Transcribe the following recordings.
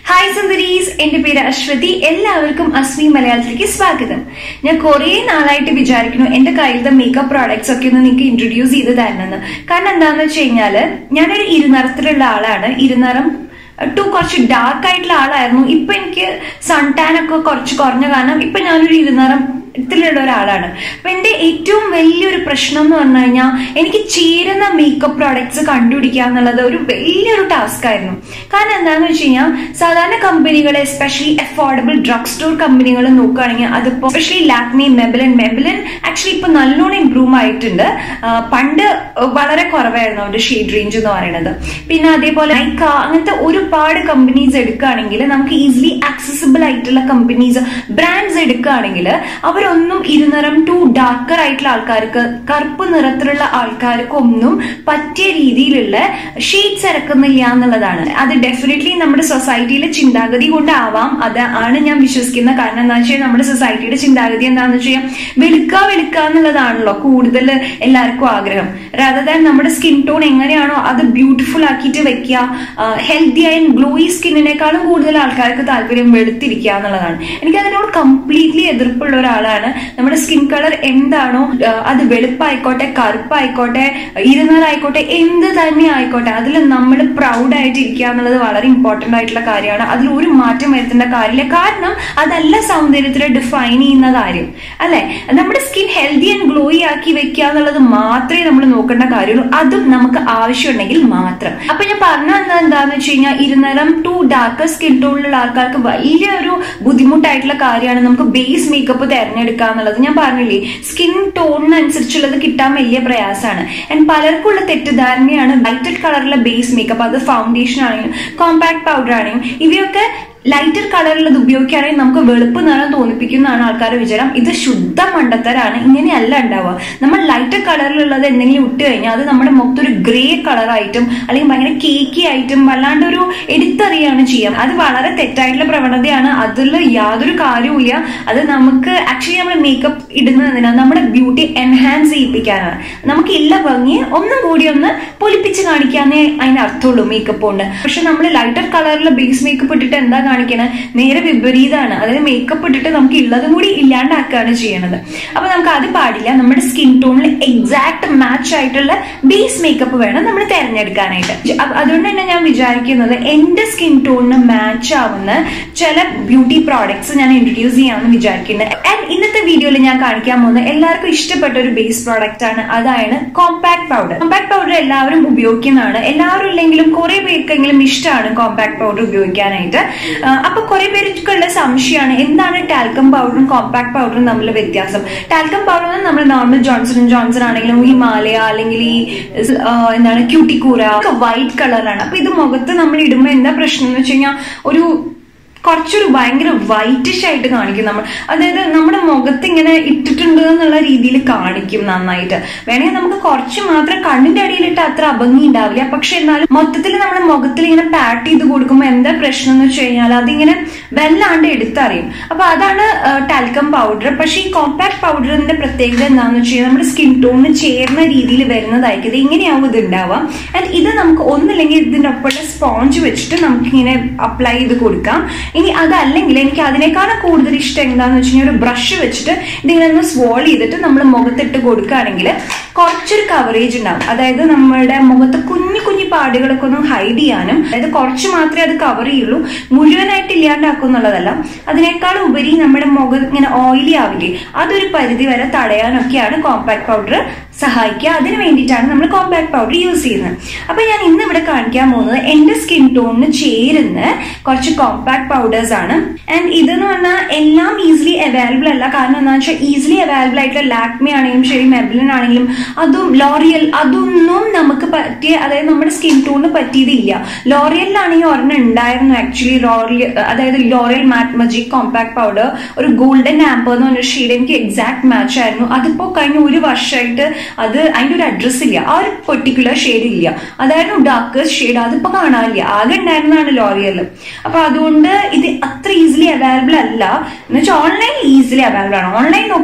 hi സുന്ദരീസ് എന്റെ പേര് അശ്വതി എല്ലാവർക്കും അസ്മി മലയാളത്തിലേക്ക് സ്വാഗതം ഞാൻ കുറെ നാളായിട്ട് വിചാരിക്കുന്നു എന്റെ കയ്യിലത്തെ മേക്കപ്പ് പ്രോഡക്ട്സ് ഒക്കെ ഒന്ന് നിങ്ങൾക്ക് ഇൻട്രൊഡ്യൂസ് ചെയ്ത് തരണമെന്ന് കാരണം എന്താണെന്ന് വെച്ച് കഴിഞ്ഞാല് ഞാനൊരു ഇരുനിറത്തിലുള്ള ആളാണ് ഇരുനിറം ടു കുറച്ച് ഡാർക്ക് ആയിട്ടുള്ള ആളായിരുന്നു ഇപ്പൊ എനിക്ക് സൺ ടാൻ ഒക്കെ കുറച്ച് കുറഞ്ഞ കാരണം ഇപ്പൊ ഞാനൊരു ഇരുനിറം ത്തിലുള്ള ഒരാളാണ് അപ്പൊ എന്റെ ഏറ്റവും വലിയൊരു പ്രശ്നം എന്ന് പറഞ്ഞു കഴിഞ്ഞാൽ എനിക്ക് ചേരുന്ന മേക്കപ്പ് പ്രോഡക്ട്സ് കണ്ടുപിടിക്കുക എന്നുള്ളത് ഒരു വലിയൊരു ടാസ്ക് ആയിരുന്നു കാരണം എന്താണെന്ന് വെച്ച് കഴിഞ്ഞാൽ സാധാരണ കമ്പനികൾ എസ്പെഷ്യലി അഫോർഡബിൾ ഡ്രഗ് സ്റ്റോർ കമ്പനികൾ നോക്കുകയാണെങ്കിൽ അതിപ്പോ especially Lakme Maybelline Maybelline actually ഇപ്പൊ നല്ലോണം ഇമ്പ്രൂവ് ആയിട്ടുണ്ട് ആ, പണ്ട് വളരെ കുറവായിരുന്നു അവരുടെ ഷെയ്ഡ് റേഞ്ച് എന്ന് പറയുന്നത് പിന്നെ അതേപോലെ നൈക്ക അങ്ങനത്തെ ഒരുപാട് കമ്പനീസ് എടുക്കുകയാണെങ്കിൽ നമുക്ക് ഈസിലി ആക്സസിബിൾ ആയിട്ടുള്ള കമ്പനീസ് ബ്രാൻഡ്സ് എടുക്കുകയാണെങ്കിൽ അവരൊന്നും ഇരുനിറം ടു ഡാർക്കർ ആയിട്ടുള്ള ആൾക്കാർക്ക് കറുപ്പ് നിറത്തിലുള്ള ആൾക്കാർക്ക് ഒന്നും പറ്റിയ രീതിയിലുള്ള ഷെയ്ഡ്സ് ഇറക്കുന്നില്ല എന്നുള്ളതാണ് അത് ഡെഫിനറ്റ്ലി നമ്മുടെ സൊസൈറ്റിയിലെ ചിന്താഗതി കൊണ്ടാവാം അത് ആണ് ഞാൻ വിശ്വസിക്കുന്ന കാരണം എന്താ വെച്ചാൽ നമ്മുടെ സൊസൈറ്റിയുടെ ചിന്താഗതി എന്താണെന്ന് വെച്ചാൽ വെളുക്ക വെളുക്ക എന്നുള്ളതാണല്ലോ കൂടുതൽ എല്ലാവർക്കും ആഗ്രഹം rather than നമ്മുടെ സ്കിൻ ടോൺ എങ്ങനെയാണോ അത് ബ്യൂട്ടിഫുൾ ആക്കിയിട്ട് വെക്കുക ഹെൽത്തി ആൻഡ് ഗ്ലോയി സ്കിന്നിനേക്കാളും കൂടുതൽ ആൾക്കാർക്ക് താല്പര്യം വെളുത്തിരിക്കുക എന്നുള്ളതാണ് എനിക്ക് അതിനോട് കംപ്ലീറ്റ്ലി എതിർപ്പുള്ള ഒരാളാണ് നമ്മുടെ സ്കിൻ കളർ എന്താണോ ആ, അത് വെളുപ്പായിക്കോട്ടെ കറുപ്പായിക്കോട്ടെ ഇരുന്നറായിക്കോട്ടെ എന്ത് തന്നെ ആയിക്കോട്ടെ അതിൽ നമ്മൾ പ്രൗഡ് ആയിട്ട് ഇരിക്കുക എന്നുള്ളത് വളരെ ഇമ്പോർട്ടന്റ് ആയിട്ടുള്ള കാര്യമാണ് അതിൽ ഒരു മാറ്റം വരുത്തേണ്ട കാര്യമില്ല കാരണം അതല്ല സൗന്ദര്യത്തിനെ ഡിഫൈൻ ചെയ്യുന്ന കാര്യം അല്ലെ നമ്മുടെ സ്കിൻ ഹെൽത്തി ആൻഡ് ഗ്ലോയി ആക്കി വെക്കുക എന്നുള്ളത് മാത്രമേ നമ്മൾ നോക്കേണ്ട കാര്യമുള്ളൂ അതും നമുക്ക് ആവശ്യമുണ്ടെങ്കിൽ മാത്രം അപ്പൊ ഞാൻ പറഞ്ഞു വന്നത് എന്താന്ന് വെച്ച് കഴിഞ്ഞാൽ ഇരുനിറം ടു ഡാർക്ക് സ്കിൻ ടോണിലുള്ള ആൾക്കാർക്ക് വലിയൊരു ബുദ്ധിമുട്ടായിട്ടുള്ള കാര്യമാണ് നമുക്ക് ബേസ് മേക്കപ്പ് തിരഞ്ഞെടുക്കുക എന്നുള്ളത് ഞാൻ പറഞ്ഞില്ലേ സ്കിൻ ടോണിനനുസരിച്ചുള്ളത് കിട്ടാൻ വലിയ പ്രയാസമാണ് ആൻഡ് പലർക്കും ഉള്ള തെറ്റിദ്ധാരണയാണ് ലൈറ്റഡ് കളറിലെ ബേസ് മേക്കപ്പ് അത് ഫൗണ്ടേഷൻ ആണെങ്കിലും കോമ്പാക്ട് പൗഡർ ആണെങ്കിലും ഇവയൊക്കെ ലൈറ്റർ കളറുള്ളത് ഉപയോഗിക്കുകയാണെങ്കിൽ നമുക്ക് വെളുപ്പ് നിറം തോന്നിപ്പിക്കുന്നതാണ് ആൾക്കാരുടെ വിചാരം ഇത് ശുദ്ധ മണ്ടത്തരാണ് ഇങ്ങനെയല്ല ഉണ്ടാവുക നമ്മൾ ലൈറ്റർ കളറിലുള്ളത് എന്തെങ്കിലും ഇട്ട് കഴിഞ്ഞാൽ അത് നമ്മുടെ മൊത്തം ഗ്രേ കളറായിട്ടും അല്ലെങ്കിൽ ഭയങ്കര കേക്കി ആയിട്ടും വല്ലാണ്ട് ഒരു എടുത്തറിയാണ് ചെയ്യാം അത് വളരെ തെറ്റായിട്ടുള്ള പ്രവണതയാണ് അതിൽ യാതൊരു കാര്യവുമില്ല അത് നമുക്ക് ആക്ച്വലി നമ്മൾ മേക്കപ്പ് ഇടുന്നതിനാണ് നമ്മുടെ ബ്യൂട്ടി എൻഹാൻസ് ചെയ്യിപ്പിക്കാനാണ് നമുക്ക് ഇല്ല ഭംഗി ഒന്നും കൂടി ഒന്ന് പൊലിപ്പിച്ച് കാണിക്കാന്നേ അതിന് അർത്ഥമുള്ളൂ മേക്കപ്പ് കൊണ്ട് പക്ഷെ നമ്മൾ ലൈറ്റർ കളറിൽ ബേസ് മേക്കപ്പ് ഇട്ടിട്ട് എന്താ കാണിക്കണത് നേരെ വിപരീതമാണ് അതായത് മേക്കപ്പ് ഇട്ടിട്ട് നമുക്ക് ഉള്ളതും കൂടി ഇല്ലാണ്ടാക്കുകയാണ് ചെയ്യണത് അപ്പൊ നമുക്ക് അത് പാടില്ല നമ്മുടെ സ്കിൻ ടോണിൽ എക്സാക്ട് മാച്ച് ആയിട്ടുള്ള ബേസ് മേക്കപ്പ് വേണം നമ്മൾ തിരഞ്ഞെടുക്കാനായിട്ട് അപ്പൊ അതുകൊണ്ട് തന്നെ ഞാൻ വിചാരിക്കുന്നത് എന്റെ സ്കിൻ ടോണിന് മാച്ച് ആവുന്ന ചില ബ്യൂട്ടി പ്രോഡക്ട്സ് ഞാൻ ഇൻട്രൊഡ്യൂസ് ചെയ്യാമെന്ന് വിചാരിക്കുന്നത് ആൻഡ് ഇന്നത്തെ വീഡിയോയിൽ ഞാൻ കാണിക്കാൻ പോകുന്നത് എല്ലാവർക്കും ഇഷ്ടപ്പെട്ട ഒരു ബേസ് പ്രോഡക്റ്റ് ആണ് അതാണ് കോമ്പാക്ട് പൗഡർ കോമ്പാക്ട് പൗഡർ എല്ലാവരും ഉപയോഗിക്കുന്നതാണ് എല്ലാവരും ഇല്ലെങ്കിലും കുറെ പേർക്കെങ്കിലും ഇഷ്ടമാണ് കോമ്പാക്ട് പൗഡർ ഉപയോഗിക്കാനായിട്ട് ആ, അപ്പൊ കുറെ പേർക്കുള്ള സംശയമാണ് എന്താണ് ടാൽക്കം പൗഡറും കോമ്പാക്ട് പൗഡറും തമ്മിലുള്ള വ്യത്യാസം ടാൽക്കം പൗഡർ നമ്മൾ നോർമൽ ജോൺസൺ ജോൺസൺ ആണെങ്കിലും ഹിമാലയ അല്ലെങ്കിൽ ഈ ആ, എന്താണ് ക്യൂട്ടിക്കൂറ ഒക്കെ വൈറ്റ് കളറാണ് അപ്പൊ ഇത് മുഖത്ത് നമ്മൾ ഇടുമ്പോൾ എന്താ പ്രശ്നം എന്ന് വെച്ച് കഴിഞ്ഞാൽ ഒരു കുറച്ചൊരു ഭയങ്കര വൈറ്റിഷ് ആയിട്ട് കാണിക്കും നമ്മൾ അതായത് നമ്മുടെ മുഖത്ത് ഇങ്ങനെ ഇട്ടിട്ടുണ്ട് എന്നുള്ള രീതിയിൽ കാണിക്കും നന്നായിട്ട് വേണമെങ്കിൽ നമുക്ക് കുറച്ച് മാത്രം കണ്ണിന്റെ അടിയിലിട്ട് അത്ര അഭംഗി ഉണ്ടാവില്ല പക്ഷെ എന്നാലും മൊത്തത്തിൽ നമ്മുടെ മുഖത്തിൽ ഇങ്ങനെ പാറ്റ് ചെയ്ത് കൊടുക്കുമ്പോൾ എന്താ പ്രശ്നം എന്ന് വെച്ച് കഴിഞ്ഞാൽ അതിങ്ങനെ വെല്ലാണ്ട് എടുത്തറിയും അപ്പൊ അതാണ് ടാൽക്കം പൗഡർ പക്ഷെ ഈ കോമ്പാക്ട് പൗഡറിന്റെ പ്രത്യേകത എന്താണെന്ന് വെച്ച് കഴിഞ്ഞാൽ നമ്മുടെ സ്കിൻ ടോണിന് ചേർന്ന രീതിയിൽ വരുന്നതായിരിക്കും ഇത് ഇങ്ങനെയാവും ഇത് ഉണ്ടാവാം ആൻഡ് ഇത് നമുക്ക് ഒന്നില്ലെങ്കിൽ ഇതിന്റെ ഒപ്പമുള്ള സ്പോഞ്ച് വെച്ചിട്ട് നമുക്ക് ഇങ്ങനെ അപ്ലൈ ചെയ്ത് കൊടുക്കാം ഇനി അതല്ലെങ്കിൽ എനിക്ക് അതിനേക്കാളും കൂടുതൽ ഇഷ്ടം എന്താന്ന് വെച്ച് കഴിഞ്ഞാൽ ഒരു ബ്രഷ് വെച്ചിട്ട് ഇതിങ്ങനെ ഒന്ന് സ്വോൾ ചെയ്തിട്ട് നമ്മൾ മുഖത്തിട്ട് കൊടുക്കുകയാണെങ്കിൽ കുറച്ചൊരു കവറേജ് ഉണ്ടാവും അതായത് നമ്മുടെ മുഖത്ത് കുഞ്ഞു കുഞ്ഞു പാടുകളൊക്കെ ഒന്ന് ഹൈഡ് ചെയ്യാനും അതായത് കുറച്ച് മാത്രമേ അത് കവർ ചെയ്യുള്ളൂ മുഴുവനായിട്ട് ഇല്ലാണ്ടാക്കും എന്നുള്ളതല്ല അതിനേക്കാളും ഉപരി നമ്മുടെ മുഖം ഇങ്ങനെ ഓയിലി ആവില്ലേ അതൊരു പരിധി വരെ തടയാനൊക്കെയാണ് കോമ്പാക്ട് പൗഡർ സഹായിക്കുക അതിന് വേണ്ടിയിട്ടാണ് നമ്മൾ കോമ്പാക്ട് പൗഡർ യൂസ് ചെയ്യുന്നത് അപ്പൊ ഞാൻ ഇന്ന് ഇവിടെ കാണിക്കാൻ പോകുന്നത് എന്റെ സ്കിൻ ടോണിന് ചേരുന്ന കുറച്ച് കോമ്പാക്ട് പൗഡേഴ്സ് ആണ് ആൻഡ് ഇതെന്ന് പറഞ്ഞാൽ എല്ലാം ഈസിലി അവൈലബിൾ അല്ല കാരണം എന്താണെന്ന് വെച്ചാൽ ഈസിലി അവൈലബിൾ ആയിട്ടുള്ള ലാക്മി ആണെങ്കിലും ശരി മെബിലിൻ ആണെങ്കിലും അതും ലോറിയൽ അതൊന്നും നമുക്ക് പറ്റിയ അതായത് നമ്മുടെ സ്കിൻ ടോണിന് പറ്റിയതില്ല ലോറിയലിലാണെങ്കിൽ ഒരെണ്ണം ഉണ്ടായിരുന്നു ആക്ച്വലി ലോറിയൽ അതായത് L'Oreal matte magic compact powder ഒരു ഗോൾഡൻ ആമ്പർ എന്ന് പറഞ്ഞ ഷെയ്ഡ് എനിക്ക് എക്സാക്ട് മാച്ച് ആയിരുന്നു അതിപ്പോ കഴിഞ്ഞ ഒരു വർഷമായിട്ട് അത് അതിന്റെ ഒരു അഡ്രസ് ഇല്ല ആ ഒരു പെർട്ടിക്കുലർ ഷെയ്ഡ് ഇല്ല അതായിരുന്നു ഡാർക്കസ്റ്റ് ഷെയ്ഡ് അതിപ്പോ കാണാനില്ല ആകെ ഉണ്ടായിരുന്നതാണ് ലോറിയൽ അപ്പൊ അതുകൊണ്ട് ഇത് അത്ര ഈസിലി അവൈലബിൾ അല്ല എന്ന് വെച്ചാൽ ഓൺലൈൻ ഈസിലി അവൈലബിൾ ആണ് ഓൺലൈൻ നോക്കിയാൽ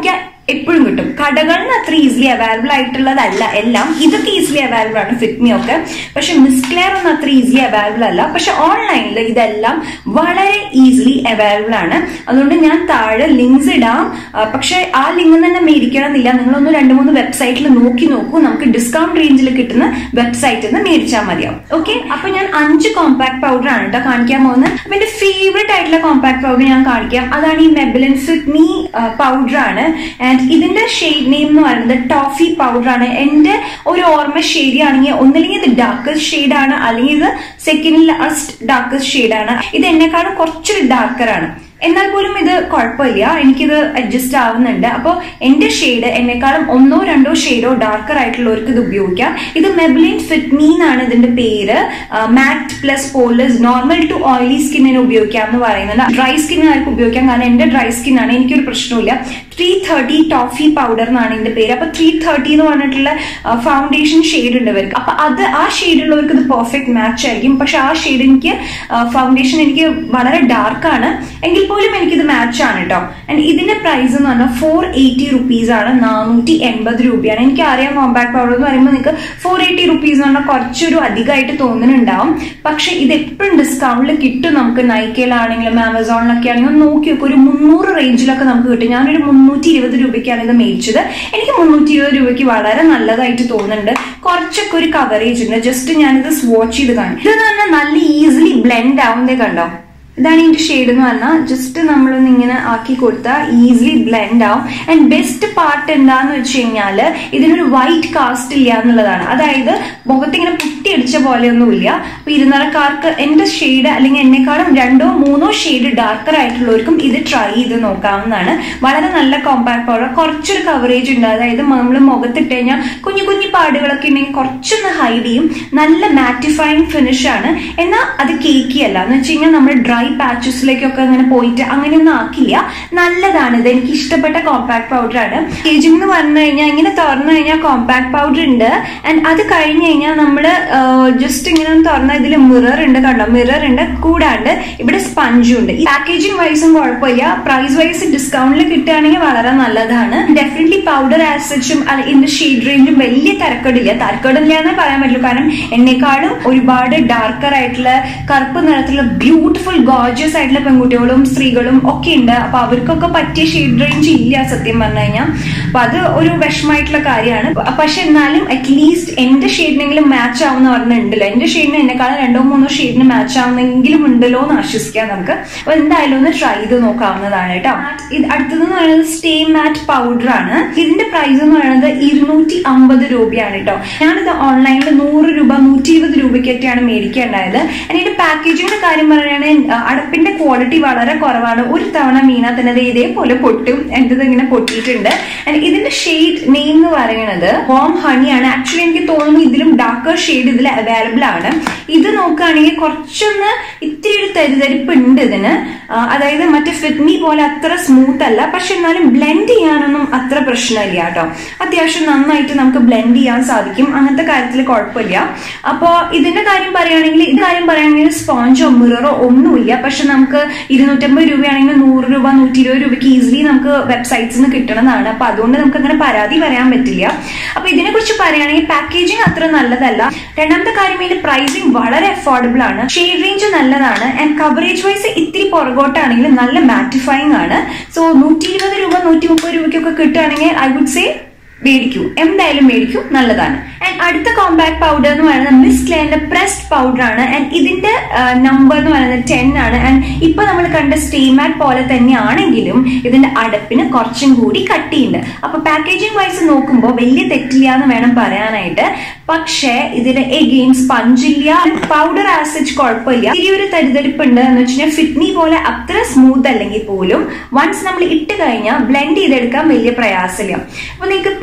എപ്പോഴും കിട്ടും കടകളിൽ അത്ര ഈസിലി അവൈലബിൾ ആയിട്ടുള്ളതല്ല എല്ലാം ഇതൊക്കെ ഈസിലി അവൈലബിൾ ആണ് ഫിറ്റ്മി ഒക്കെ പക്ഷെ മിസ്ക്ലെയർ ഒന്നും അത്ര ഈസിലി അവൈലബിൾ അല്ല പക്ഷെ ഓൺലൈനിൽ ഇതെല്ലാം വളരെ ഈസിലി അവൈലബിൾ ആണ് അതുകൊണ്ട് ഞാൻ താഴെ ലിങ്ക്സ് ഇടാം ആ, പക്ഷെ ആ ലിങ്ക് തന്നെ മേടിക്കണം എന്നില്ല നിങ്ങളൊന്ന് രണ്ട് മൂന്ന് വെബ്സൈറ്റിൽ നോക്കി നോക്കൂ നമുക്ക് ഡിസ്കൗണ്ട് റേഞ്ചിൽ കിട്ടുന്ന വെബ്സൈറ്റിൽ നിന്ന് മേടിച്ചാൽ മതിയാവും ഓക്കെ അപ്പൊ ഞാൻ അഞ്ച് കോമ്പാക്ട് പൗഡർ ആണ് കേട്ടോ കാണിക്കാൻ പോകുന്നത് അപ്പൊ എന്റെ ഫേവറേറ്റ് ആയിട്ടുള്ള കോമ്പാക്ട് പൗഡർ ഞാൻ കാണിക്കാം അതാണ് ഈ മെബിലിൻ ഫിറ്റ്മി പൗഡർ ആണ് ആൻഡ് ഇതിന്റെ ഷെയ്ഡ് നെയിം എന്ന് പറയുന്നത് ടോഫി പൗഡർ ആണ് എന്റെ ഒരു ഓർമ്മ ശരിയാണെങ്കിൽ ഒന്നില്ലെങ്കിൽ ഇത് ഡാർക്കസ്റ്റ് ഷെയ്ഡ് ആണ് അല്ലെങ്കിൽ ഇത് സെക്കൻഡ് ലാസ്റ്റ് ഡാർക്കസ്റ്റ് ഷെയ്ഡ് ആണ് ഇത് എന്നെക്കാളും കുറച്ചൊരു ഡാർക്കർ ആണ് എന്നാൽ പോലും ഇത് കുഴപ്പമില്ല എനിക്കിത് അഡ്ജസ്റ്റ് ആവുന്നുണ്ട് അപ്പോൾ എന്റെ ഷെയ്ഡ് എന്നെക്കാളും ഒന്നോ രണ്ടോ ഷെയ്ഡോ ഡാർക്കർ ആയിട്ടുള്ളവർക്ക് ഇത് ഉപയോഗിക്കാം ഇത് മെബ്ലിൻ ഫിറ്റ്മീ എന്നാണ് ഇതിന്റെ പേര് matte plus poreless normal to oily സ്കിന്നിന് ഉപയോഗിക്കാം എന്ന് പറയുന്നത് ഡ്രൈ സ്കിന്നുകാർക്ക് ഉപയോഗിക്കാം കാരണം എന്റെ ഡ്രൈ സ്കിൻ ആണ് എനിക്കൊരു പ്രശ്നമില്ല ത്രീ തേർട്ടി ടോഫി പൗഡർ എന്നാണ് ഇതിന്റെ പേര് അപ്പൊ ത്രീ തേർട്ടി എന്ന് പറഞ്ഞിട്ടുള്ള ഫൗണ്ടേഷൻ ഷെയ്ഡ് ഉണ്ട് ഇവർക്ക് അപ്പൊ അത് ആ ഷെയ്ഡ് ഉള്ളവർക്ക് ഇത് പെർഫെക്റ്റ് മാച്ച് ആയിരിക്കും പക്ഷെ ആ ഷെയ്ഡ് എനിക്ക് ഫൗണ്ടേഷൻ എനിക്ക് വളരെ ഡാർക്ക് ആണ് എങ്കിൽ പോലും എനിക്കിത് മാച്ച് ആണ് കേട്ടോ ആൻഡ് ഇതിന്റെ പ്രൈസ് എന്ന് പറഞ്ഞാൽ ഫോർ എയ്റ്റി റുപ്പീസ് ആണ് നാനൂറ്റി എൺപത് രൂപയാണ് എനിക്ക് അറിയാം കോമ്പാക്ട് പൗഡർ എന്ന് പറയുമ്പോൾ നിങ്ങൾക്ക് ഫോർ എയ്റ്റി റുപ്പീസ് എന്ന് പറഞ്ഞാൽ കുറച്ചൊരു അധികമായിട്ട് തോന്നുന്നുണ്ടാവും പക്ഷെ ഇത് എപ്പോഴും ഡിസ്കൗണ്ടിൽ കിട്ടും നമുക്ക് നൈക്കയിലാണെങ്കിലും ആമസോണിലൊക്കെ ആണെങ്കിലും നോക്കി നോക്കും ഒരു മുന്നൂറ് റേഞ്ചിലൊക്കെ നമുക്ക് കിട്ടും ഞാനൊരു മുന്നൂറ്റി ഇരുപത് രൂപയ്ക്കാണ് ഇത് മേടിച്ചത് എനിക്ക് മുന്നൂറ്റി ഇരുപത് രൂപയ്ക്ക് വളരെ നല്ലതായിട്ട് തോന്നുന്നുണ്ട് കുറച്ചൊക്കെ ഒരു കവറേജ് ഉണ്ട് ജസ്റ്റ് ഞാനിത് സ്വാച്ച് ചെയ്ത് കാണും ഇത് പറഞ്ഞാൽ നല്ല ഈസിലി ബ്ലെൻഡ് ആവുന്നതേ കണ്ടോ ഇതാണ് ഇതിന്റെ ഷെയ്ഡ് എന്ന് പറഞ്ഞാൽ ജസ്റ്റ് നമ്മളൊന്ന് ഇങ്ങനെ ആക്കി കൊടുത്താൽ ഈസിലി ബ്ലെൻഡ് ആവും ആൻഡ് ബെസ്റ്റ് പാർട്ട് എന്താന്ന് വെച്ച് കഴിഞ്ഞാൽ ഇതിനൊരു വൈറ്റ് കാസ്റ്റ് ഇല്ല എന്നുള്ളതാണ് അതായത് മുഖത്ത് ഇങ്ങനെ പുട്ടിയടിച്ച പോലെയൊന്നുമില്ല അപ്പൊ ഇരുനിറക്കാർക്ക് എന്റെ ഷെയ്ഡ് അല്ലെങ്കിൽ എന്നെക്കാളും രണ്ടോ മൂന്നോ ഷെയ്ഡ് ഡാർക്കർ ആയിട്ടുള്ളവർക്കും ഇത് ട്രൈ ചെയ്ത് നോക്കാവുന്നതാണ് വളരെ നല്ല കോമ്പാക്ട് പൗഡർ കുറച്ചൊരു കവറേജ് ഉണ്ട് അതായത് നമ്മൾ മുഖത്തിട്ട് കഴിഞ്ഞാൽ കുഞ്ഞു കുഞ്ഞു പാടുകളൊക്കെ ഉണ്ടെങ്കിൽ കുറച്ചൊന്ന് ഹൈഡ് ചെയ്യും നല്ല മാറ്റിഫൈങ് ഫിനിഷ് ആണ് എന്നാൽ അത് കേക്കി അല്ല എന്ന് വെച്ച് കഴിഞ്ഞാൽ നമ്മൾ ഡ്രൈ പാച്ചസിലേക്കൊക്കെ അങ്ങനെ പോയിട്ട് അങ്ങനെയൊന്നും ആക്കില്ല നല്ലതാണ് ഇത് എനിക്ക് ഇഷ്ടപ്പെട്ട കോമ്പാക്ട് പൗഡർ ആണ് ഏജിംഗ് എന്ന് പറഞ്ഞു കഴിഞ്ഞാൽ ഇങ്ങനെ തുറന്നു കഴിഞ്ഞാൽ കോമ്പാക്ട് പൗഡർ ഉണ്ട് ആൻഡ് അത് കഴിഞ്ഞ് കഴിഞ്ഞാൽ നമ്മൾ ജസ്റ്റ് ഇങ്ങനെ ഒന്ന് തുറന്ന ഇതിൽ മിറർ ഉണ്ട് കണ്ടോ മിറർ ഉണ്ട് കൂടാണ്ട് ഇവിടെ സ്പഞ്ചും ഉണ്ട് ഈ പാക്കേജിംഗ് വൈസും കുഴപ്പമില്ല പ്രൈസ് വൈസ് ഡിസ്കൗണ്ടിൽ കിട്ടുകയാണെങ്കിൽ വളരെ നല്ലതാണ് ഡെഫിനറ്റ്ലി പൗഡർ ആസച്ചും ഇതിന്റെ ഷെയ്ഡ് റേഞ്ചും വലിയ തരക്കേടില്ല തരക്കേടില്ല എന്നേ പറയാൻ പറ്റുള്ളൂ കാരണം എന്നെക്കാളും ഒരുപാട് ഡാർക്കർ ആയിട്ടുള്ള കറുപ്പ് നിറത്തിലുള്ള ബ്യൂട്ടിഫുൾ ഗോർജിയസ് ആയിട്ടുള്ള പെൺകുട്ടികളും സ്ത്രീകളും ഒക്കെ ഉണ്ട് അപ്പൊ അവർക്കൊക്കെ പറ്റിയ ഷെയ്ഡ് റേഞ്ച് ഇല്ല സത്യം പറഞ്ഞു കഴിഞ്ഞാൽ അപ്പൊ അത് ഒരു വിഷമമായിട്ടുള്ള കാര്യമാണ് പക്ഷെ എന്നാലും അറ്റ്ലീസ്റ്റ് എന്റെ ഷെയ്ഡിനെങ്കിലും മാച്ച് ആവുന്ന പറഞ്ഞിട്ടുണ്ടല്ലോ എന്റെ ഷെയ്ഡിന് എന്നെക്കാളും രണ്ടോ മൂന്നോ ഷെയ്ഡിന് മാച്ച് ആവുന്നെങ്കിലും ഉണ്ടല്ലോ എന്ന് ആശ്വസിക്കാം നമുക്ക് അപ്പൊ എന്തായാലും ഒന്ന് ട്രൈ ചെയ്ത് നോക്കാവുന്നതാണ് കേട്ടോ ഇത് അടുത്തതെന്ന് പറയുന്നത് സ്റ്റേ മാറ്റ് പൗഡർ ആണ് ഇതിന്റെ പ്രൈസ് എന്ന് പറയുന്നത് ഇരുന്നൂറ്റി അമ്പത് രൂപയാണ് കേട്ടോ ഞാനിത് ഓൺലൈനിൽ നൂറ് രൂപ നൂറ്റി ഇരുപത് രൂപയ്ക്കൊക്കെയാണ് മേടിക്കേണ്ടായത് അതിന്റെ പാക്കേജിങ്ങിന്റെ കാര്യം പറയുകയാണെങ്കിൽ അടപ്പിന്റെ ക്വാളിറ്റി വളരെ കുറവാണ് ഒരു തവണ മീന തന്നെ ദേ ഇതേപോലെ പൊട്ടും എന്റേത് ഇങ്ങനെ പൊട്ടിയിട്ടുണ്ട് And ഇതിന്റെ ഷെയ്ഡ് നെയിം എന്ന് പറയുന്നത് ഹോം ഹണി ആണ് ആക്ച്വലി എനിക്ക് തോന്നുന്നു ഇതിലും ഡാർക്കർ ഷെയ്ഡ് ഇതിൽ അവൈലബിൾ ആണ് ഇത് നോക്കുകയാണെങ്കിൽ കുറച്ചൊന്ന് ഇത്തിരി ഒരു തരിതരിപ്പ് ഉണ്ട് ഇതിന് ആ, അതായത് മറ്റേ ഫിറ്റ്മി പോലെ അത്ര സ്മൂത്ത് അല്ല പക്ഷെ എന്നാലും ബ്ലെൻഡ് ചെയ്യാനൊന്നും അത്ര പ്രശ്നമില്ല കേട്ടോ അത്യാവശ്യം നന്നായിട്ട് നമുക്ക് ബ്ലെൻഡ് ചെയ്യാൻ സാധിക്കും അങ്ങനത്തെ കാര്യത്തിൽ കുഴപ്പമില്ല അപ്പോൾ ഇതിന്റെ കാര്യം പറയുകയാണെങ്കിൽ ഇത് കാര്യം പറയുകയാണെങ്കിൽ സ്പോഞ്ചോ മിററോ ഒന്നുമില്ല പക്ഷെ നമുക്ക് ഇരുന്നൂറ്റമ്പത് രൂപയാണെങ്കിൽ നൂറ് രൂപ നൂറ്റി ഇരുപത് രൂപയ്ക്ക് ഈസിലി നമുക്ക് വെബ്സൈറ്റ്സിൽ നിന്ന് കിട്ടണതാണ് അപ്പൊ അതുകൊണ്ട് നമുക്ക് അങ്ങനെ പരാതി പറയാൻ പറ്റില്ല അപ്പൊ ഇതിനെ കുറിച്ച് പറയുകയാണെങ്കിൽ പാക്കേജിങ് അത്ര നല്ലതല്ല രണ്ടാമത്തെ കാര്യം ഇതിന്റെ പ്രൈസിങ് വളരെ അഫോർഡബിൾ ആണ് ഷെയ്ഡ് റേഞ്ച് നല്ലതാണ് ആൻഡ് കവറേജ് വൈസ് ഇത്തിരി പുറകോട്ടാണെങ്കിൽ നല്ല മാറ്റിഫൈങ് ആണ് സോ നൂറ്റി ഇരുപത് രൂപ നൂറ്റി മുപ്പത് രൂപയ്ക്കൊക്കെ കിട്ടുകയാണെങ്കിൽ ഐ വുഡ് സേ മേടിക്കൂ എന്തായാലും മേടിക്കൂ നല്ലതാണ് ആൻഡ് അടുത്ത കോമ്പാക്ട് പൗഡർ എന്ന് പറയുന്നത് മിസ് ക്ലേന്റെ പ്രസ്ഡ് പൗഡർ ആണ് ആൻഡ് ഇതിന്റെ നമ്പർ എന്ന് പറയുന്നത് ടെൻ ആണ് ആൻഡ് ഇപ്പൊ നമ്മൾ കണ്ട സ്റ്റേമാറ്റ് പോലെ തന്നെയാണെങ്കിലും ഇതിന്റെ അടപ്പിന് കുറച്ചും കൂടി കട്ടിയുണ്ട് അപ്പൊ പാക്കേജിംഗ് വൈസ് നോക്കുമ്പോൾ വലിയ തെറ്റില്ല എന്ന് വേണം പറയാനായിട്ട് പക്ഷേ ഇതിന് എഗെയിൻ സ്പഞ്ചില്ല പൗഡർ ആസിഡ് കുഴപ്പമില്ല ഈ ഒരു തരിതരിപ്പുണ്ട് എന്ന് വെച്ച് കഴിഞ്ഞാൽ ഫിറ്റ്നി പോലെ അത്ര സ്മൂത്ത് അല്ലെങ്കിൽ പോലും വൺസ് നമ്മൾ ഇട്ട് കഴിഞ്ഞാൽ ബ്ലെൻഡ് ചെയ്തെടുക്കാൻ വലിയ പ്രയാസമില്ല അപ്പൊ നിങ്ങൾക്ക് ഇപ്പൊ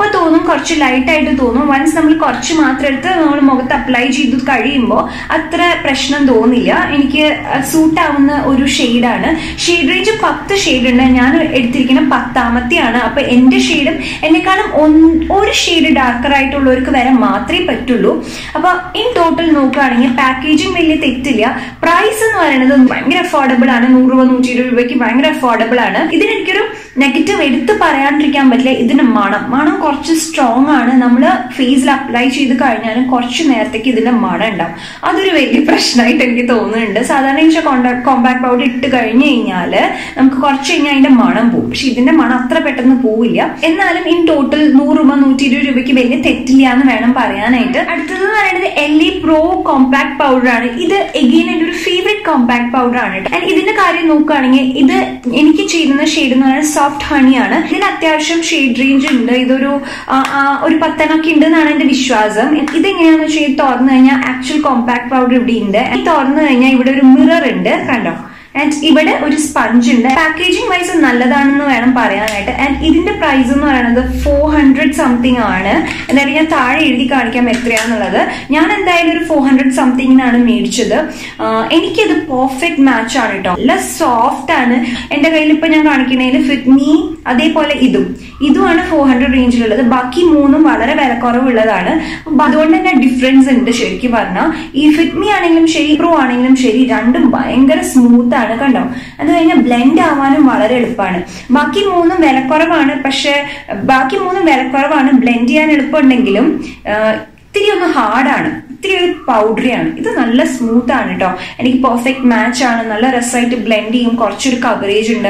ഇപ്പൊ തോന്നും കുറച്ച് ലൈറ്റ് ആയിട്ട് തോന്നും വൺസ് നമ്മൾ കുറച്ച് മാത്രം എടുത്ത് നമ്മൾ മുഖത്ത് അപ്ലൈ ചെയ്ത് കഴിയുമ്പോൾ അത്ര പ്രശ്നം തോന്നില്ല എനിക്ക് സൂട്ട് ആവുന്ന ഒരു ഷെയ്ഡാണ് ഷെയ്ഡ് റേഞ്ച് പത്ത് ഷെയ്ഡ് ഉണ്ട് ഞാൻ എടുത്തിരിക്കുന്ന പത്താമത്തെയാണ് അപ്പൊ എന്റെ ഷെയ്ഡും എന്നെക്കാളും ഒന്ന് ഒരു ഷെയ്ഡ് ഡാർക്കർ ആയിട്ടുള്ളവർക്ക് വരെ മാത്രമേ പറ്റുള്ളൂ അപ്പൊ ഇൻ ടോട്ടൽ നോക്കുകയാണെങ്കിൽ പാക്കേജിങ് വലിയ തെറ്റില്ല പ്രൈസ് എന്ന് പറയുന്നത് ഭയങ്കര അഫോർഡബിൾ ആണ് നൂറ് രൂപ നൂറ്റി ഇരുപത് രൂപയ്ക്ക് ഭയങ്കര അഫോർഡബിൾ ആണ് ഇതിന് എനിക്കൊരു നെഗറ്റീവ് എടുത്ത് പറയാണ്ടിരിക്കാൻ പറ്റില്ല ഇതിന് മണം മണം കുറച്ച് സ്ട്രോങ് ആണ് നമ്മൾ ഫേസിൽ അപ്ലൈ ചെയ്ത് കഴിഞ്ഞാലും കുറച്ച് നേരത്തേക്ക് ഇതിന്റെ മണം ഉണ്ടാവും അതൊരു വലിയ പ്രശ്നമായിട്ട് എനിക്ക് തോന്നുന്നുണ്ട് സാധാരണ വെച്ചാൽ കോമ്പാക്ട് പൗഡർ ഇട്ട് കഴിഞ്ഞു കഴിഞ്ഞാല് നമുക്ക് കുറച്ച് കഴിഞ്ഞാൽ അതിന്റെ മണം പോകും പക്ഷെ ഇതിന്റെ മണം അത്ര പെട്ടെന്ന് പോവില്ല എന്നാലും ഇൻ ടോട്ടൽ നൂറ് രൂപ നൂറ്റി ഇരുപത് രൂപയ്ക്ക് വലിയ തെറ്റില്ല എന്ന് വേണം പറയാനായിട്ട് അടുത്തത് എന്ന് പറയുന്നത് L E pro compact powder ആണ് ഇത് എഗെയിൻ എന്റെ ഒരു ഫേവറേറ്റ് കോമ്പാക്ട് പൗഡർ ആണ് ആൻഡ് ഇതിന്റെ കാര്യം നോക്കുകയാണെങ്കിൽ ഇത് എനിക്ക് ചെയ്യുന്ന ഷെയ്ഡ് എന്ന് പറയുന്നത് സോഫ്റ്റ് ഹണി ആണ് ഇതിന് അത്യാവശ്യം ഷെയ്ഡ് റേഞ്ച് ഉണ്ട് ഇതൊരു ആ, ആ, ഒരു പത്തെണ്ണൊക്കെ ഉണ്ട് എന്നാണ് എന്റെ വിശ്വാസം ഇതെങ്ങനെയാന്ന് വെച്ചാൽ ഇത് തുറന്നു കഴിഞ്ഞാൽ ആക്ച്വൽ കോമ്പാക്ട് പൗഡർ ഇവിടെ ഉണ്ട് ഈ തുറന്നു കഴിഞ്ഞാൽ ഇവിടെ ഒരു മിറർ ഉണ്ട് കണ്ടോ ആൻഡ് ഇവിടെ ഒരു സ്പഞ്ച് ഉണ്ട് പാക്കേജിംഗ് വൈസ് നല്ലതാണെന്ന് വേണം പറയാനായിട്ട് ആൻഡ് ഇതിന്റെ പ്രൈസ് എന്ന് പറയുന്നത് ഫോർ ഹൺഡ്രഡ് സംതിങ് ആണ് എന്തായാലും ഞാൻ താഴെ എഴുതി കാണിക്കാം എത്രയാന്നുള്ളത് ഞാൻ എന്തായാലും ഒരു ഫോർ ഹൺഡ്രഡ് സംതിങ്ങിനാണ് മേടിച്ചത് ആഹ് എനിക്കിത് പെർഫെക്റ്റ് മാച്ച് ആണ് കേട്ടോ നല്ല സോഫ്റ്റ് ആണ് എന്റെ കയ്യിൽ ഇപ്പൊ ഞാൻ കാണിക്കുന്നതിൽ ഫിറ്റ്മി അതേപോലെ ഇതും ഇതുമാണ് ഫോർ ഹൺഡ്രഡ് റേഞ്ചിലുള്ളത് ബാക്കി മൂന്നും വളരെ വിലക്കുറവുള്ളതാണ് അപ്പൊ അതുകൊണ്ട് തന്നെ ഡിഫറൻസ് ഉണ്ട് ശരിക്കും പറഞ്ഞാൽ ഈ ഫിറ്റ്മി ആണെങ്കിലും ശരി പ്രോ ആണെങ്കിലും ശരി രണ്ടും ഭയങ്കര സ്മൂത്ത് ആണ് കണ്ടോ അത് കഴിഞ്ഞാൽ ബ്ലെൻഡ് ആവാനും വളരെ എളുപ്പമാണ് ബാക്കി മൂന്നും വിലക്കുറവാണ് പക്ഷെ ബാക്കി മൂന്നും വിലക്കുറവാണ് ബ്ലെൻഡ് ചെയ്യാൻ എളുപ്പമുണ്ടെങ്കിലും ആഹ് ഇത്തിരി ഒന്ന് ഹാർഡാണ് ഇത്തിരി ഒരു പൗഡറിയാണ് ഇത് നല്ല സ്മൂത്ത് ആണ് കേട്ടോ എനിക്ക് പെർഫെക്റ്റ് മാച്ച് ആണ് നല്ല രസമായിട്ട് ബ്ലെൻഡ് ചെയ്യും കുറച്ചൊരു കവറേജ് ഉണ്ട്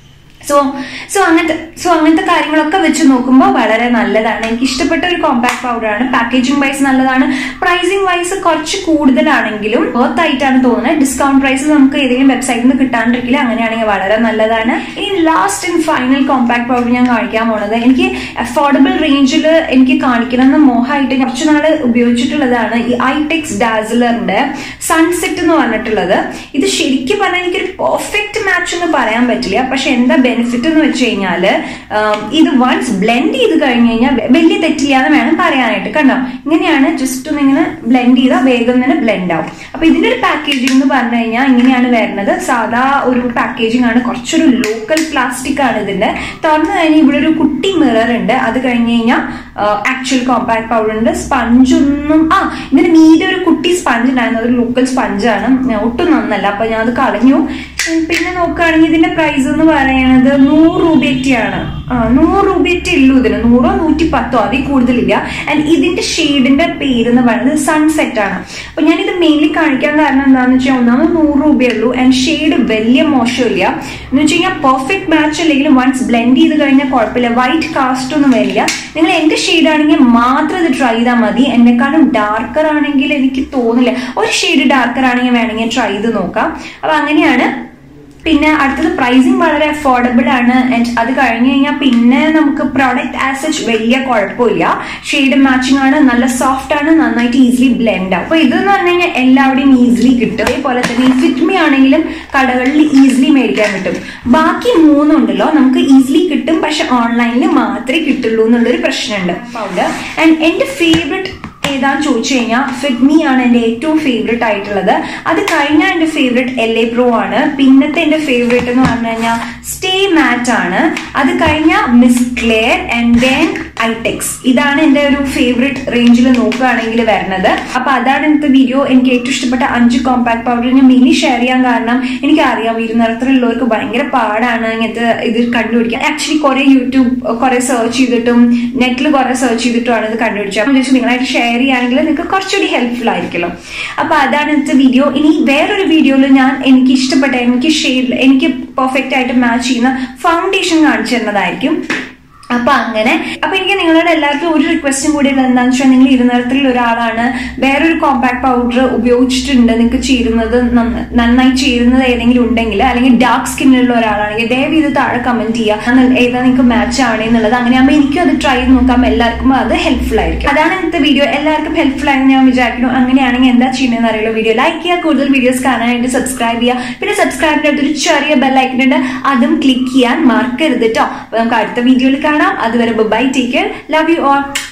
സോ സോ അങ്ങനത്തെ സോ അങ്ങനത്തെ കാര്യങ്ങളൊക്കെ വെച്ച് നോക്കുമ്പോൾ വളരെ നല്ലതാണ് എനിക്ക് ഇഷ്ടപ്പെട്ട ഒരു കോമ്പാക്ട് പൗഡർ ആണ് പാക്കേജിംഗ് വൈസ് നല്ലതാണ് പ്രൈസിംഗ് വൈസ് കുറച്ച് കൂടുതലാണെങ്കിലും വർത്ത് ആയിട്ടാണ് തോന്നുന്നത് ഡിസ്കൗണ്ട് പ്രൈസ് നമുക്ക് ഏതെങ്കിലും വെബ്സൈറ്റിൽ നിന്ന് കിട്ടാണ്ടിരിക്കില്ല അങ്ങനെയാണെങ്കിൽ വളരെ നല്ലതാണ് ഇനി last and final compact powder ഞാൻ കാണിക്കാൻ പോണത് എനിക്ക് അഫോർഡബിൾ റേഞ്ചിൽ എനിക്ക് കാണിക്കണം എന്ന് മോഹമായിട്ട് കുറച്ച് നാള് ഉപയോഗിച്ചിട്ടുള്ളതാണ് ഈ ഐടെക്സ് ഡാസിലറിന്റെ സൺസെറ്റ് എന്ന് പറഞ്ഞിട്ടുള്ളത് ഇത് ശരിക്കും പറഞ്ഞാൽ എനിക്കൊരു പെർഫെക്റ്റ് മാച്ച് എന്ന് പറയാൻ പറ്റില്ല പക്ഷെ എന്താ ബെനിഫിറ്റ് എന്ന് വെച്ച് കഴിഞ്ഞാല് ആം, ഇത് വൺസ് ബ്ലെൻഡ് ചെയ്ത് കഴിഞ്ഞ് കഴിഞ്ഞാൽ വലിയ തെറ്റില്ല എന്ന് വേണം പറയാനായിട്ട് കണ്ടോ ഇങ്ങനെയാണ് ജസ്റ്റ് ഒന്ന് ഇങ്ങനെ ബ്ലെൻഡ് ചെയ്താൽ വേഗം തന്നെ ബ്ലെൻഡ് ആവും അപ്പൊ ഇതിന്റെ ഒരു പാക്കേജിംഗ് എന്ന് പറഞ്ഞു കഴിഞ്ഞാൽ ഇങ്ങനെയാണ് വരുന്നത് സാധാ ഒരു പാക്കേജിംഗ് ആണ് കുറച്ചൊരു ലോക്കൽ പ്ലാസ്റ്റിക് ആണ് ഇതിന്റെ തുറന്നു കഴിഞ്ഞാൽ ഇവിടെ ഒരു കുട്ടി മിറർ ഉണ്ട് അത് കഴിഞ്ഞ് കഴിഞ്ഞാൽ ആക്ച്വൽ കോമ്പാക്ട് പൗഡർ ഉണ്ട് സ്പഞ്ച് ഒന്നും ആ ഇതിന് മീതെ ഒരു കുട്ടി സ്പഞ്ച് ഉണ്ടായിരുന്നു അതൊരു ലോക്കൽ സ്പഞ്ചാണ് ഒട്ടും നന്നല്ല അപ്പൊ ഞാൻ അത് കളഞ്ഞു ഉം, പിന്നെ നോക്കുകയാണെങ്കിൽ ഇതിന്റെ പ്രൈസ് എന്ന് പറയുന്നത് നൂറ് രൂപയൊക്കെയാണ് ആ നൂറ് രൂപയൊക്കെ ഉള്ളൂ ഇതിന് നൂറോ നൂറ്റി പത്തോ അതിൽ കൂടുതലില്ല ആൻഡ് ഇതിന്റെ ഷെയ്ഡിന്റെ പേര് എന്ന് പറയുന്നത് സൺസെറ്റ് ആണ് അപ്പൊ ഞാൻ ഇത് മെയിൻലി കാണിക്കാൻ കാരണം എന്താണെന്ന് വെച്ചാൽ ഒന്നാമത് നൂറ് രൂപയേ ഉള്ളൂ ആൻഡ് ഷെയ്ഡ് വലിയ മോശമില്ല എന്ന് വെച്ച് കഴിഞ്ഞാൽ പെർഫെക്റ്റ് മാച്ച് അല്ലെങ്കിൽ വൺസ് ബ്ലെൻഡ് ചെയ്ത് കഴിഞ്ഞാൽ കുഴപ്പമില്ല വൈറ്റ് കാസ്റ്റ് ഒന്നും വരില്ല നിങ്ങൾ എന്റെ ഷെയ്ഡ് ആണെങ്കിൽ മാത്രം ഇത് ട്രൈ ചെയ്താൽ മതി എന്നെക്കാളും ഡാർക്കർ ആണെങ്കിൽ എനിക്ക് തോന്നില്ല ഒരു ഷെയ്ഡ് ഡാർക്കർ ആണെങ്കിൽ വേണമെങ്കിൽ ട്രൈ ചെയ്ത് നോക്കാം അപ്പൊ അങ്ങനെയാണ് പിന്നെ അടുത്തത് പ്രൈസിങ് വളരെ അഫോർഡബിൾ ആണ് and അത് കഴിഞ്ഞ് കഴിഞ്ഞാൽ പിന്നെ നമുക്ക് പ്രോഡക്റ്റ് ആസ് സച്ച് വലിയ കുഴപ്പമില്ല ഷെയ്ഡ് മാച്ചിങ് ആണ് നല്ല സോഫ്റ്റ് ആണ് നന്നായിട്ട് ഈസിലി ബ്ലെൻഡ് ആവും അപ്പൊ ഇതെന്ന് പറഞ്ഞു കഴിഞ്ഞാൽ എല്ലാവിടെയും ഈസിലി കിട്ടും അതേപോലെ തന്നെ ഈ ഫിറ്റ്മി ആണെങ്കിലും കടകളിൽ ഈസിലി മേടിക്കാൻ കിട്ടും ബാക്കി മൂന്നുണ്ടല്ലോ നമുക്ക് ഈസിലി കിട്ടും പക്ഷെ ഓൺലൈനിൽ മാത്രമേ കിട്ടുള്ളൂ എന്നുള്ളൊരു പ്രശ്നമുണ്ട് പൗഡർ ആൻഡ് എന്റെ ഫേവററ്റ് ഏതാന്ന് ചോദിച്ചു കഴിഞ്ഞാൽ ഫിറ്റ്മി ആണ് എൻ്റെ ഏറ്റവും ഫേവറേറ്റ് ആയിട്ടുള്ളത് അത് കഴിഞ്ഞാൽ എൻ്റെ ഫേവറേറ്റ് എൽ എ പ്രോ ആണ് പിന്നത്തെ എൻ്റെ ഫേവറേറ്റ് എന്ന് പറഞ്ഞു കഴിഞ്ഞാൽ സ്റ്റേ മാറ്റ് ആണ് അത് കഴിഞ്ഞാൽ മിസ് ക്ലെയർ ആൻഡ് ദെൻ ഐടെക്സ് ഇതാണ് എൻ്റെ ഒരു ഫേവറേറ്റ് റേഞ്ചിൽ നോക്കുകയാണെങ്കിൽ വരുന്നത് അപ്പൊ അതാണ് ഇന്നത്തെ വീഡിയോ എനിക്ക് ഏറ്റവും ഇഷ്ടപ്പെട്ട അഞ്ച് കോമ്പാക്ട് പൗഡർ ഞാൻ മെയിൻലി ഷെയർ ചെയ്യാൻ കാരണം എനിക്കറിയാം ഇരുനിറത്തിലുള്ളവർക്ക് ഭയങ്കര പാടാണ് ഇങ്ങനത്തെ ഇത് കണ്ടുപിടിക്കാൻ ആക്ച്വലി കുറെ യൂട്യൂബ് കുറെ സെർച്ച് ചെയ്തിട്ടും നെറ്റിൽ കുറെ സെർച്ച് ചെയ്തിട്ടുമാണ് ഇത് കണ്ടുപിടിച്ചത് അപ്പോൾ ചോദിച്ചു നിങ്ങളായിട്ട് ഷെയർ ചെയ്യുകയാണെങ്കിൽ നിങ്ങൾക്ക് കുറച്ചുകൂടി ഹെൽപ്ഫുൾ ആയിരിക്കുമല്ലോ അപ്പൊ അതാണ് ഇന്നത്തെ വീഡിയോ ഇനി വേറൊരു വീഡിയോയിൽ ഞാൻ എനിക്ക് ഇഷ്ടപ്പെട്ട എനിക്ക് ഷെയ്ഡ് എനിക്ക് പെർഫെക്റ്റ് ആയിട്ട് മാച്ച് ചെയ്യുന്ന ഫൗണ്ടേഷൻ കാണിച്ചു തരുന്നതായിരിക്കും അപ്പൊ അങ്ങനെ അപ്പൊ എനിക്ക് നിങ്ങളോട് എല്ലാവർക്കും ഒരു റിക്വസ്റ്റും കൂടി ഉള്ളത് എന്താണെന്ന് വെച്ചാൽ നിങ്ങൾ ഇരുനിറത്തിൽ ഒരാളാണ് വേറൊരു കോമ്പാക്ട് പൗഡർ ഉപയോഗിച്ചിട്ടുണ്ട് നിങ്ങൾക്ക് ചേരുന്നത് നന്ന- നന്നായി ചേരുന്നത് ഏതെങ്കിലും ഉണ്ടെങ്കിൽ അല്ലെങ്കിൽ ഡാർക്ക് സ്കിന്നിലുള്ള ഒരാളാണെങ്കിൽ ദയവ് ഇത് താഴെ കമന്റ് ചെയ്യുക അന്ന് ഏതാ നിങ്ങൾക്ക് മാച്ച് ആണ് എന്നുള്ളത് അങ്ങനെയാകുമ്പോൾ എനിക്കും അത് ട്രൈ ചെയ്ത് നോക്കാം എല്ലാവർക്കും അത് ഹെൽപ്ഫുൾ ആയിരിക്കും അതാണ് ഇന്നത്തെ വീഡിയോ എല്ലാവർക്കും ഹെൽപ്ഫുൾ ആയെന്ന് ഞാൻ വിചാരിക്കുന്നു അങ്ങനെയാണെങ്കിൽ എന്താ ചെയ്യുന്നതെന്ന് അറിയുള്ളൂ വീഡിയോ ലൈക്ക് ചെയ്യുക കൂടുതൽ വീഡിയോസ് കാണാനായിട്ട് സബ്സ്ക്രൈബ് ചെയ്യുക പിന്നെ സബ്സ്ക്രൈബിന്റെ അടുത്തൊരു ചെറിയ ബെൽ ഐക്കൺ ഉണ്ട് അതും ക്ലിക്ക് ചെയ്യാൻ മറക്കരുത് കേട്ടോ അപ്പൊ നമുക്ക് അടുത്ത വീഡിയോയിൽ കാണാം കാണാം അതുവരെ bye take care love you all